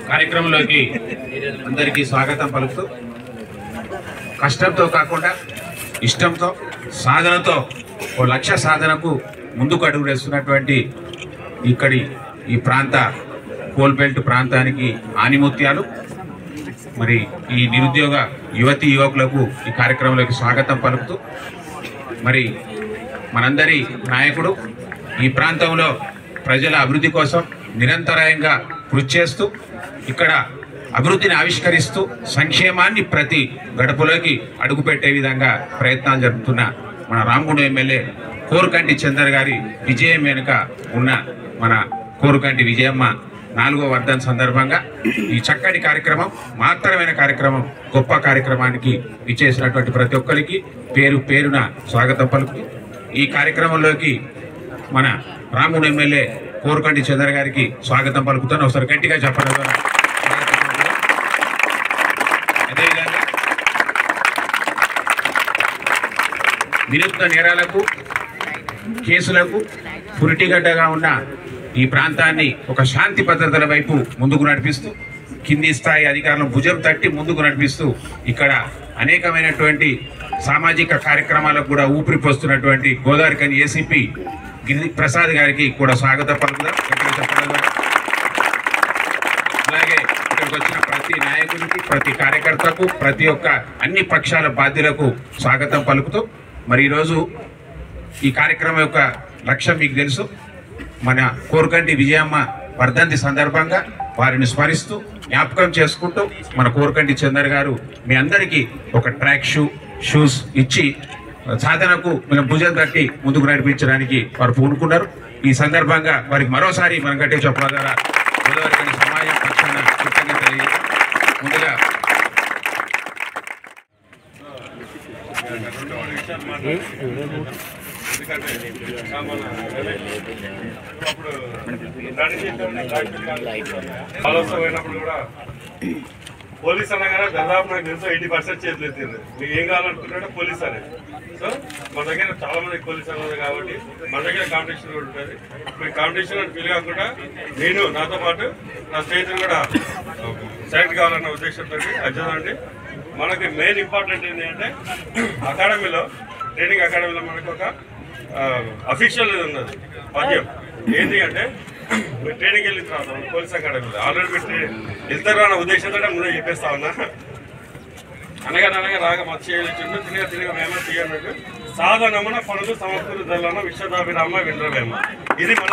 కార్యక్రమంలోకి అందరికీ స్వాగతం పలుకుతూ కష్టంతో కాకుండా ఇష్టంతో సాధనతో ఓ లక్ష్య సాధనకు ముందుకు అడుగు వేస్తున్నటువంటి ఇక్కడి ఈ ప్రాంత కోల్బెల్ట్ ప్రాంతానికి ఆనిముత్యాలు మరి ఈ నిరుద్యోగ యువతి యువకులకు ఈ కార్యక్రమంలోకి స్వాగతం పలుకుతూ మరి మనందరి నాయకుడు ఈ ప్రాంతంలో ప్రజల అభివృద్ధి కోసం నిరంతరాయంగా కృషి చేస్తూ ఇక్కడ అభివృద్ధిని ఆవిష్కరిస్తూ సంక్షేమాన్ని ప్రతి గడపలోకి అడుగుపెట్టే విధంగా ప్రయత్నాలు జరుపుతున్న మన రామగుండం ఎమ్మెల్యే కోరుకంటి చందర్ గారి విజయం వెనుక ఉన్న మన కోరుకంటి విజయమ్మ నాలుగో వర్ధన్ సందర్భంగా ఈ చక్కటి కార్యక్రమం మాత్రమైన కార్యక్రమం గొప్ప కార్యక్రమానికి ఇచ్చేసినటువంటి ప్రతి ఒక్కరికి పేరు పేరున స్వాగతం పలుకుతూ ఈ కార్యక్రమంలోకి మన రాముడు ఎమ్మెల్యే కోరుకంటి చంద్ర గారికి స్వాగతం పలుకుతాను ఒకసారి గట్టిగా చెప్పడం ద్వారా స్వాగతం పలుకుతాం. అదేవిధంగా వినూత్న నేరాలకు కేసులకు పురిటిగడ్డగా ఉన్న ఈ ప్రాంతాన్ని ఒక శాంతి భద్రతల వైపు ముందుకు నడిపిస్తూ కింది స్థాయి అధికారులను భుజం తట్టి ముందుకు నడిపిస్తూ ఇక్కడ అనేకమైనటువంటి సామాజిక కార్యక్రమాలకు కూడా ఊపిరి పోస్తున్నటువంటి గోదావరికని ఏసీపీ గిరి ప్రసాద్ గారికి కూడా స్వాగతం పలుకుదాం గట్టిగా చెప్పడం ద్వారా. అలాగే ఇక్కడికి వచ్చిన ప్రతి నాయకునికి ప్రతి కార్యకర్తకు ప్రతి ఒక్క అన్ని పక్షాల బాధ్యులకు స్వాగతం పలుకుతూ మరి ఈరోజు ఈ కార్యక్రమం యొక్క లక్ష్యం మీకు తెలుసు మన కోరుకంటి విజయమ్మ వర్ధంతి సందర్భంగా వారిని స్మరిస్తూ జ్ఞాపకం చేసుకుంటూ మన కోరుకంటి చందర్ గారు మీ అందరికీ ఒక ట్రాక్ షూ షూస్ ఇచ్చి సాధనకు మనం భుజం తట్టి ముందుకు నడిపించడానికి వారు పూనుకున్నారు ఈ సందర్భంగా వారికి మరోసారి మనం గట్టిగా చెప్పడం ద్వారా గోదావరి సమాజం పక్షాన కృతజ్ఞతలు తెలియజేస్తూ ముందుగా ఆలోచనప్పుడు కూడా పోలీస్ అనగానే దాదాపు నాకు తెలుసు ఎయిటీ పర్సెంట్ చేతులు ఎత్తింది మీకు ఏం కావాలనుకుంటే పోలీస్ అనే సో మన దగ్గర చాలా మంది పోలీస్ అన్నది కాబట్టి మన దగ్గర కాంపిటీషన్ కూడా ఉంటుంది మీరు కాంపిటీషన్ అని ఫీల్ కాకుండా నేను నాతో పాటు నా స్నేహితులు కూడా సెలెక్ట్ కావాలన్న ఉద్దేశంతో ఖచ్చితంగా మనకి మెయిన్ ఇంపార్టెంట్ ఏంటి అంటే అకాడమీలో ట్రైనింగ్ అకాడమీలో మనకు ఒక అఫీషియల్ ఉన్నది పద్యం ఏంటి అంటే మీరు ట్రైనింగ్ వెళ్ళిన తర్వాత పోలీస్ అకాడమీలో ఆల్రెడీ మీరు ట్రైనింగ్ వెళ్తారు అన్న ఉద్దేశంతో ముందే చెప్పేస్తా ఉన్నా అనగా అనగా రాగ మత్స్యలు చుండు తినగ తినగ వేమ తీయనట్టు సాధనమున పనులు సమకూరుదలన విశ్వదాభిరామ వినరవేమ ఇది మన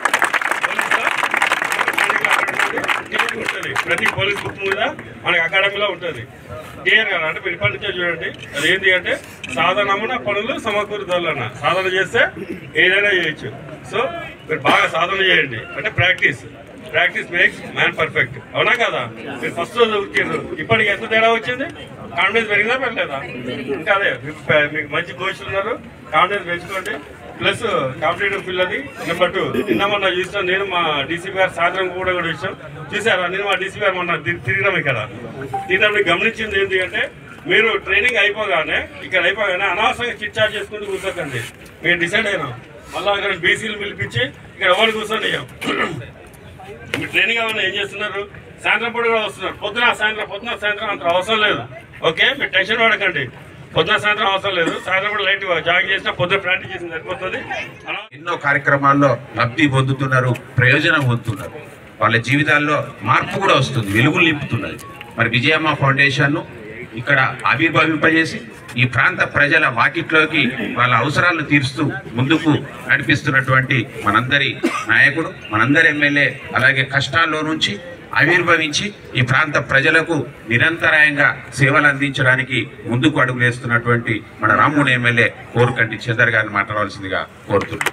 ఉంటుంది ప్రతి పోలీస్ బుక్ మీద మనకి అకాడమీలో ఉంటుంది క్లియర్ గా అంటే మీరు ఇప్పటి నుంచే చూడండి అది ఏంటి అంటే సాధనమున పనులు సమకూరుదలన సాధన చేస్తే ఏదైనా చేయొచ్చు సో మీరు బాగా సాధన చేయండి అంటే practice practice makes man perfect అవునా కదా మీరు ఫస్ట్ రోజు ఉరికిండ్రు ఇప్పటికి ఎంత తేడా వచ్చింది కాన్ఫిడెన్స్ పెరిగిందా పెరగలేదా ఇంకా అదే మీ- మీకు మంచి కోచ్లు ఉన్నారు కాన్ఫిడెన్స్ పెంచుకోండి ప్లస్ కాంపిటేటివ్ పిల్లది నెంబర్ టూ నిన్న మొన్న చూసాం నేను మా డీసీపీ గారు సాయంత్రం కూడా కూడా చూసాం చూసారా నేను మా డీసీ గారు మొన్న తి- తిరిగినాం ఇక్కడ తిరిగినప్పుడు గమనించింది ఏంటి అంటే మీరు ట్రైనింగ్ అయిపోగానే ఇక్కడ అయిపోగానే అనవసరంగా చిట్ చాట్ చేసుకుంటూ కూర్చోకండి మీరు డిసైడ్ అయినాం మళ్ళీ అక్కడ బీసీలు పిలిపించి ఇక్కడ ఎవరు కూర్చొని మీరు ట్రైనింగ్ ఏమన్నా ఏం చేస్తున్నారు సాయంత్రం పూట కూడా వస్తున్నారు పొద్దున సాయంత్రం పొద్దున సాయంత్రం అంత అవసరం లేదు ఓకే మీరు టెన్షన్ పడకండి పొద్దున సాయంత్రం అవసరం లేదు సాయంత్రం కూడా లైట్ జాగింగ్ చేసినా పొద్దున ప్రాక్టీస్ చేసిన సరిపోతుంది అలా ఎన్నో కార్యక్రమాల్లో లబ్ధి పొందుతున్నారు ప్రయోజనం పొందుతున్నారు వాళ్ళ జీవితాల్లో మార్పు కూడా వస్తుంది వెలుగులు నింపుతున్నది మరి విజయమ్మ ఫౌండేషన్ ఇక్కడ ఆవిర్భవింపజేసి ఈ ప్రాంత ప్రజల వాకిట్లోకి వాళ్ళ అవసరాలను తీరుస్తూ ముందుకు నడిపిస్తున్నటువంటి మనందరి నాయకుడు మనందరి ఎమ్మెల్యే అలాగే కష్టాల్లో నుంచి ఆవిర్భవించి ఈ ప్రాంత ప్రజలకు నిరంతరాయంగా సేవలు అందించడానికి ముందుకు అడుగులేస్తున్నటువంటి మన రాముడు ఎమ్మెల్యే కోరుకంటి చందర్ గారిని మాట్లాడవలసిందిగా కోరుతున్నాను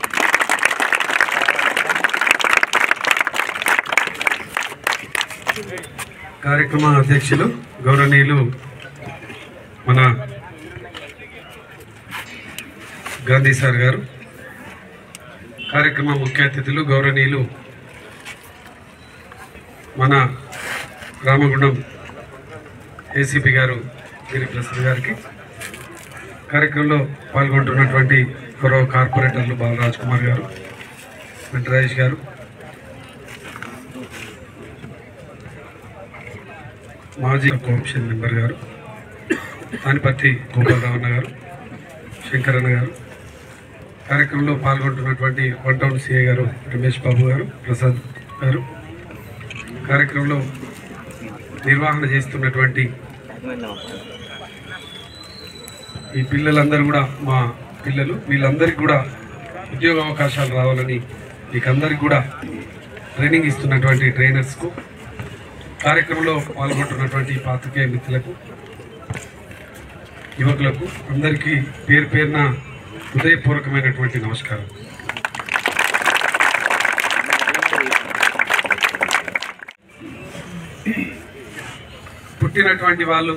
కార్యక్రమ అధ్యక్షులు గౌరవనీయులు మన గాంధీ సార్ గారు కార్యక్రమ ముఖ్య అతిథులు గౌరవనీయులు మన రామగుండం ఏసీపీ గారు గిరి ప్రసాద్ గారికి కార్యక్రమంలో పాల్గొంటున్నటువంటి గౌరవ కార్పొరేటర్లు బాలరాజ్ కుమార్ గారు వెంకటరాజేష్ గారు మాజీ కోఆప్షన్ మెంబర్ గారు తానిపత్తి గోపాలరావణ గారు శంకరన్న గారు కార్యక్రమంలో పాల్గొంటున్నటువంటి వన్ టౌన్ సిఐ గారు రమేష్ బాబు గారు ప్రసాద్ గారు కార్యక్రమంలో నిర్వహణ చేస్తున్నటువంటి ఈ పిల్లలందరూ కూడా మా పిల్లలు వీళ్ళందరికీ కూడా ఉద్యోగ అవకాశాలు రావాలని మీకందరికీ కూడా ట్రైనింగ్ ఇస్తున్నటువంటి ట్రైనర్స్కు కార్యక్రమంలో పాల్గొంటున్నటువంటి పాత్రికేయ మిత్రులకు యువకులకు అందరికీ పేరు పేరున హృదయపూర్వకమైనటువంటి నమస్కారం పుట్టినటువంటి వాళ్ళు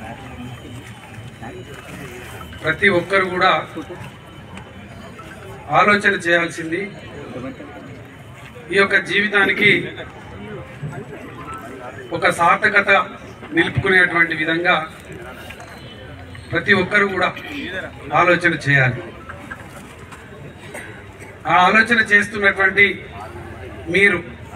ప్రతి ఒక్కరు కూడా ఆలోచన చేయాల్సింది ఈ యొక్క జీవితానికి ఒక సార్థకత నిలుపుకునేటువంటి విధంగా ప్రతి ఒక్కరు కూడా ఆలోచన చేయాలి ఆ ఆలోచన చేస్తున్నటువంటి మీరు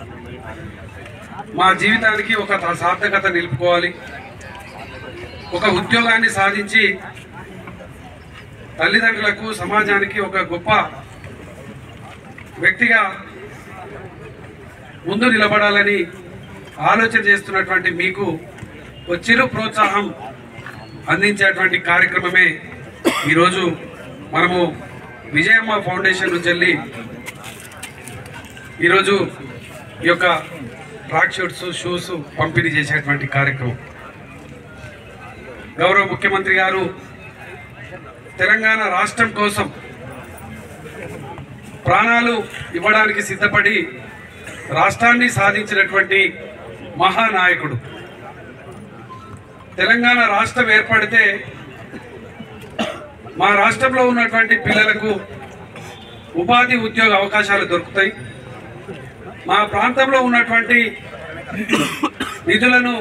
మా జీవితానికి ఒక సార్థకత నిలుపుకోవాలి ఒక ఉద్యోగాన్ని సాధించి తల్లిదండ్రులకు సమాజానికి ఒక గొప్ప వ్యక్తిగా ముందు నిలబడాలని ఆలోచన చేస్తున్నటువంటి మీకు ఒక చిరు ప్రోత్సాహం అందించేటువంటి కార్యక్రమమే ఈరోజు మనము విజయమ్మ ఫౌండేషన్ నుంచి వెళ్ళి ఈరోజు ఈ యొక్క ట్రాక్ షూట్స్ షూస్ పంపిణీ చేసేటువంటి కార్యక్రమం గౌరవ ముఖ్యమంత్రి గారు తెలంగాణ రాష్ట్రం కోసం ప్రాణాలు ఇవ్వడానికి సిద్ధపడి రాష్ట్రాన్ని సాధించినటువంటి మహానాయకుడు తెలంగాణ రాష్ట్రం ఏర్పడితే మా రాష్ట్రంలో ఉన్నటువంటి పిల్లలకు ఉపాధి ఉద్యోగ అవకాశాలు దొరుకుతాయి మా ప్రాంతంలో ఉన్నటువంటి నిధులను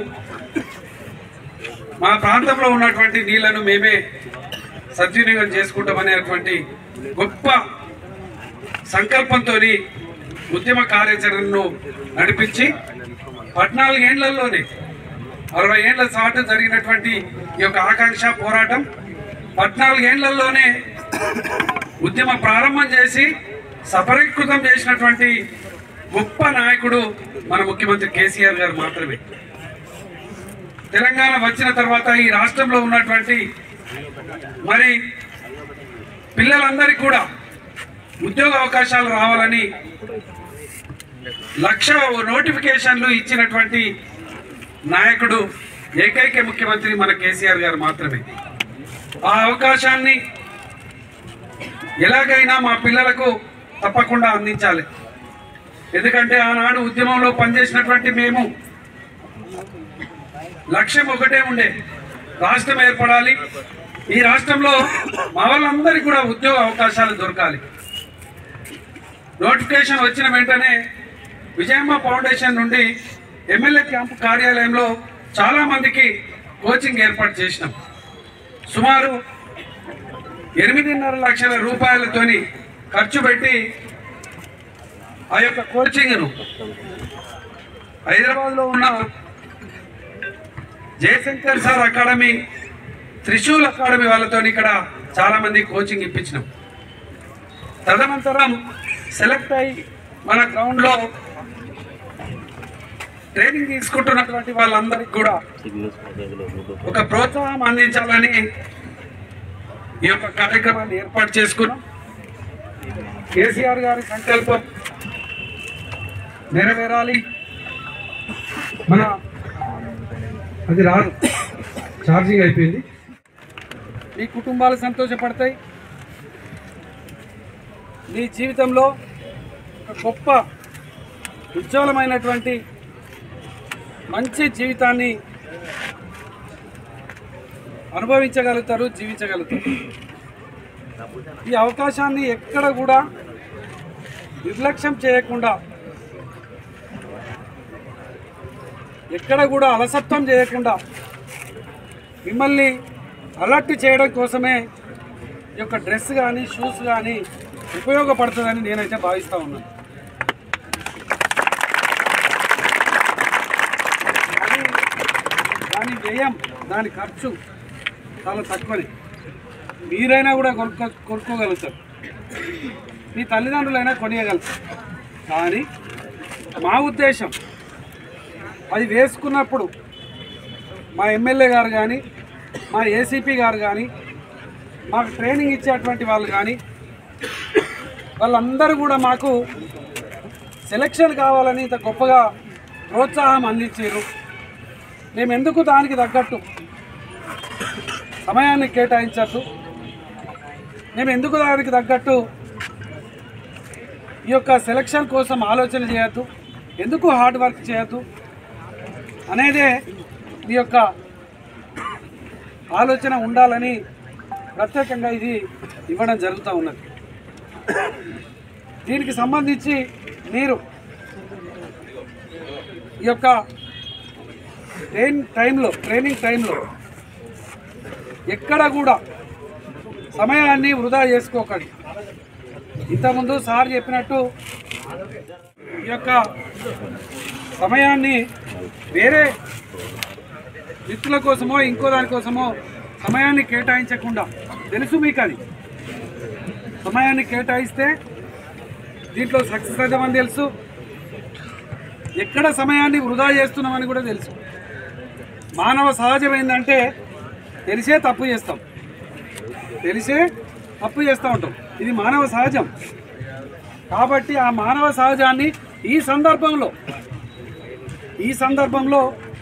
మా ప్రాంతంలో ఉన్నటువంటి నీళ్లను మేమే సద్వినియోగం చేసుకుంటామనేటువంటి గొప్ప సంకల్పంతో ఉద్యమ కార్యాచరణను నడిపించి పద్నాలుగేళ్లలోనే అరవై ఏళ్ల సాటు జరిగినటువంటి ఈ యొక్క ఆకాంక్ష పోరాటం పద్నాలుగేళ్లలోనే ఉద్యమ ప్రారంభం చేసి సఫరీకృతం చేసినటువంటి గొప్ప నాయకుడు మన ముఖ్యమంత్రి కేసీఆర్ గారు మాత్రమే తెలంగాణ వచ్చిన తర్వాత ఈ రాష్ట్రంలో ఉన్నటువంటి మరి పిల్లలందరికీ కూడా ఉద్యోగ అవకాశాలు రావాలని లక్ష నోటిఫికేషన్లు ఇచ్చినటువంటి నాయకుడు ఏకైక ముఖ్యమంత్రి మన కేసీఆర్ గారు మాత్రమే ఆ అవకాశాన్ని ఎలాగైనా మా పిల్లలకు తప్పకుండా అందించాలి ఎందుకంటే ఆనాడు ఉద్యమంలో పనిచేసినటువంటి మేము లక్ష్యం ఒకటే ఉండే రాష్ట్రం ఏర్పడాలి ఈ రాష్ట్రంలో మా వాళ్ళందరికీ కూడా ఉద్యోగ అవకాశాలు దొరకాలి నోటిఫికేషన్ వచ్చిన వెంటనే విజయమ్మ ఫౌండేషన్ నుండి ఎమ్మెల్యే క్యాంపు కార్యాలయంలో చాలా మందికి కోచింగ్ ఏర్పాటు చేసినాం సుమారు ఎనిమిదిన్నర లక్షల రూపాయలతోని ఖర్చు పెట్టి ఆ యొక్క కోచింగ్ను హైదరాబాద్లో ఉన్న Jayashankar sir academy Trishul academy వాళ్ళతో ఇక్కడ చాలా మంది కోచింగ్ ఇప్పించినాం తదనంతరం సెలెక్ట్ అయి మన గ్రౌండ్లో ట్రైనింగ్ తీసుకుంటున్నటువంటి వాళ్ళందరికీ కూడా ఒక ప్రోత్సాహం అందించాలని ఈ యొక్క కార్యక్రమాన్ని ఏర్పాటు చేసుకున్నాం కేసీఆర్ గారి సంకల్పం నెరవేరాలి మన అది రాదు ఛార్జింగ్ అయిపోయింది మీ కుటుంబాలు సంతోషపడతాయి మీ జీవితంలో ఒక గొప్ప ఉజ్వలమైనటువంటి మంచి జీవితాన్ని అనుభవించగలుగుతారు జీవించగలుగుతారు ఈ అవకాశాన్ని ఎక్కడ కూడా నిర్లక్ష్యం చేయకుండా ఎక్కడ కూడా అలసత్వం చేయకుండా మిమ్మల్ని అలర్ట్ చేయడం కోసమే ఈ యొక్క డ్రెస్ కానీ షూస్ కానీ ఉపయోగపడుతుందని నేనైతే భావిస్తూ ఉన్నాను కానీ దాని వ్యయం దాని ఖర్చు చాలా తక్కువని మీరైనా కూడా కొనుక్కో కొనుక్కోగలుగుతారు మీ తల్లిదండ్రులైనా కొనియగలుగుతారు కానీ మా ఉద్దేశం అది వేసుకున్నప్పుడు మా ఎమ్మెల్యే గారు కానీ మా ఏసీపీ గారు కానీ మాకు ట్రైనింగ్ ఇచ్చేటువంటి వాళ్ళు కానీ వాళ్ళందరూ కూడా మాకు సెలక్షన్ కావాలని ఇంత గొప్పగా ప్రోత్సాహం అందించారు మేము ఎందుకు దానికి తగ్గట్టు సమయాన్ని కేటాయించద్దు మేము ఎందుకు దానికి తగ్గట్టు ఈ యొక్క సెలక్షన్ కోసం ఆలోచన చేయొద్దు ఎందుకు హార్డ్ వర్క్ చేయొద్దు అనేదే మీ యొక్క ఆలోచన ఉండాలని ప్రత్యేకంగా ఇది ఇవ్వడం జరుగుతూ ఉన్నది దీనికి సంబంధించి మీరు ఈ యొక్క ట్రైన్ టైంలో ట్రైనింగ్ టైంలో ఎక్కడ కూడా సమయాన్ని వృధా చేసుకోకండి ఇంతకుముందు సార్ చెప్పినట్టు ఈ యొక్క సమయాన్ని వేరే వ్యక్తుల కోసమో ఇంకో దానికోసమో సమయాన్ని కేటాయించకుండా తెలుసు మీకు అది సమయాన్ని కేటాయిస్తే దీంట్లో సక్సెస్ అవుతామని తెలుసు ఎక్కడ సమయాన్ని వృధా చేస్తున్నామని కూడా తెలుసు మానవ సహజం ఏంటంటే తెలిసే తప్పు చేస్తాం తెలిసే తప్పు చేస్తూ ఉంటాం ఇది మానవ సహజం కాబట్టి ఆ మానవ సహజాన్ని ఈ సందర్భంలో ఈ సందర్భంలో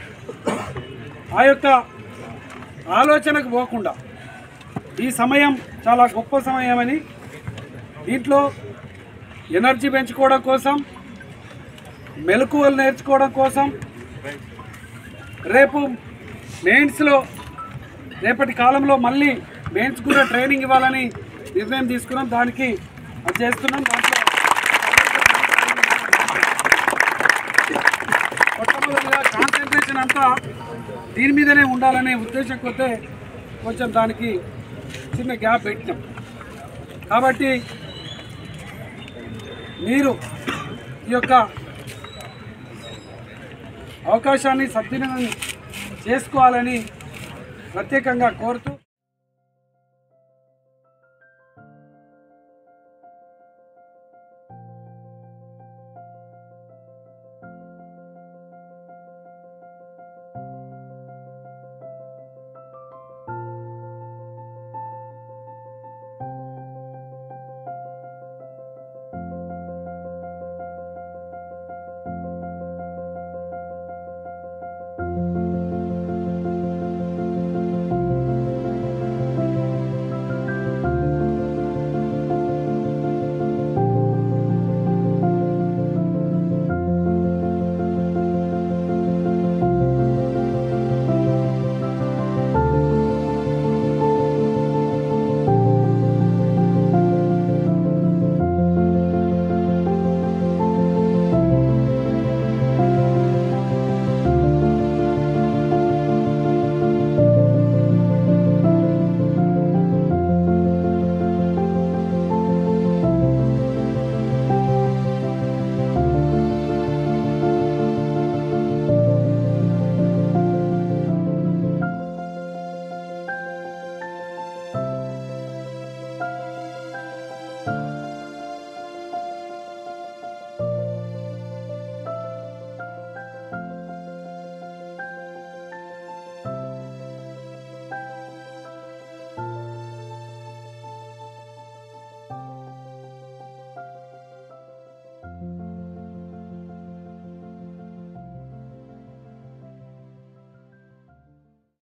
ఆ యొక్క ఆలోచనకు పోకుండా ఈ సమయం చాలా గొప్ప సమయమని దీంట్లో ఎనర్జీ పెంచుకోవడం కోసం మెలకువలు నేర్చుకోవడం కోసం రేపు మెయిన్స్లో రేపటి కాలంలో మళ్ళీ మెయిన్స్ కూడా ట్రైనింగ్ ఇవ్వాలని నిర్ణయం తీసుకున్నాం దానికి అది చేస్తున్నాం దాంట్లో మొట్టమొదటిగా కాన్సన్ట్రేషన్ అంతా దీని మీదనే ఉండాలనే ఉద్దేశం కొద్దే కొంచెం దానికి చిన్న గ్యాప్ పెట్టినాం కాబట్టి మీరు ఈ యొక్క అవకాశాన్ని సద్వినియోగం చేసుకోవాలని ప్రత్యేకంగా కోరుతూ